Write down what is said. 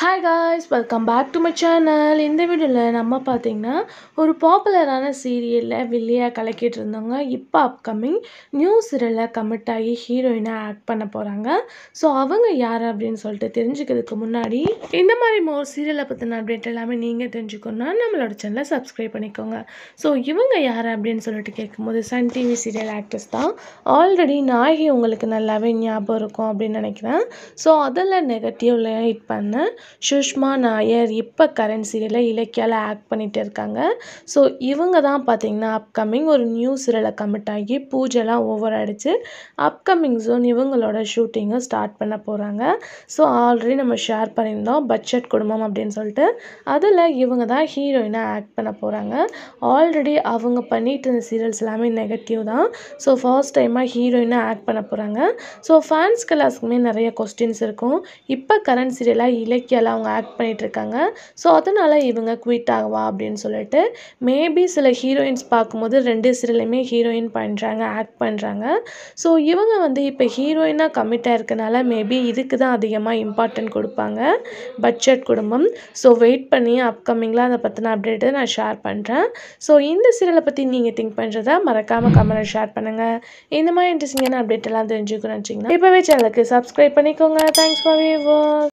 hi guys welcome back to my channel இந்த வீடியோவில் நம்ம பார்த்தீங்கன்னா ஒரு பாப்புலரான சீரியலில் வில்லியாக கலக்கிட்டு இருந்தவங்க இப்போ அப்கமிங் நியூ சீரியலில் கமிட் ஆகி ஹீரோயினாக ஆக்ட் பண்ண போகிறாங்க ஸோ அவங்க யார் அப்படின்னு சொல்லிட்டு தெரிஞ்சுக்கிறதுக்கு முன்னாடி இந்த மாதிரி மோர் சீரியலை பற்றின அப்டேட் எல்லாமே நீங்கள் தெரிஞ்சுக்கணுன்னா நம்மளோட சேனலை சப்ஸ்கிரைப் பண்ணிக்கோங்க ஸோ இவங்க யார் அப்படின்னு சொல்லிட்டு கேட்கும்போது சன் டிவி சீரியல் ஆக்டர்ஸ் தான் ஆல்ரெடி நாயகி உங்களுக்கு நல்லாவே ஞாபகம் இருக்கும் அப்படின்னு நினைக்கிறேன் ஸோ அதில் நெகட்டிவ்ல ஹிட் பண்ண சுஷ்மா நாயர் இப்போ கரண்ட் சீரியலில் இலக்கியாவில் ஆக்ட் பண்ணிட்டு இருக்காங்க ஸோ இவங்க தான் பார்த்தீங்கன்னா அப்கமிங் ஒரு நியூ சீரியலை கமிட் ஆகி பூஜைலாம் ஓவர் ஆகிடுச்சு அப்கமிங் ஜோன் இவங்களோட ஷூட்டிங்கை ஸ்டார்ட் பண்ண போகிறாங்க ஸோ ஆல்ரெடி நம்ம ஷேர் பண்ணியிருந்தோம் பட்ஜெட் குடும்பம் அப்படின்னு சொல்லிட்டு அதில் இவங்க தான் ஹீரோயினாக ஆக்ட் பண்ண போகிறாங்க ஆல்ரெடி அவங்க பண்ணிட்டு இருந்த சீரியல்ஸ் எல்லாமே நெகட்டிவ் தான் ஸோ ஃபர்ஸ்ட் டைமாக ஹீரோயினாக ஆக்ட் பண்ண போகிறாங்க ஸோ ஃபேன்ஸ் எல்லாத்துக்குமே நிறைய கொஸ்டின்ஸ் இருக்கும் இப்போ கரண்ட் சீரியலாக இலக்கியால அவங்க ஆக்ட் பண்ணிட்டு இருக்காங்க ஸோ அதனால் இவங்க குவிட் ஆகவா அப்படின்னு சொல்லிட்டு மேபி சில ஹீரோயின்ஸ் பார்க்கும்போது ரெண்டு சீரியலையுமே ஹீரோயின் பண்ணுறாங்க ஆக்ட் பண்ணுறாங்க ஸோ இவங்க வந்து இப்போ ஹீரோயினாக கமிட் ஆயிருக்கனால மேபி இதுக்கு தான் அதிகமாக இம்பார்ட்டன்ட் கொடுப்பாங்க பட்ஜெட் குடும்பம் ஸோ வெயிட் பண்ணி அப்கமிங்கில் அதை பற்றின அப்டேட்டை நான் ஷேர் பண்ணுறேன் ஸோ இந்த சீரியலை பற்றி நீங்கள் திங்க் பண்ணுறத மறக்காமல் கமெண்ட் ஷேர் பண்ணுங்கள் இந்த மாதிரி இன்ட்ரெஸ்டிங்கான அப்டேட் எல்லாம் தெரிஞ்சுக்கணும்னு வச்சிங்கன்னா இப்போவே சேனலுக்கு சப்ஸ்கிரைப் பண்ணிக்கோங்க தேங்க்ஸ் ஃபார் வியூவர்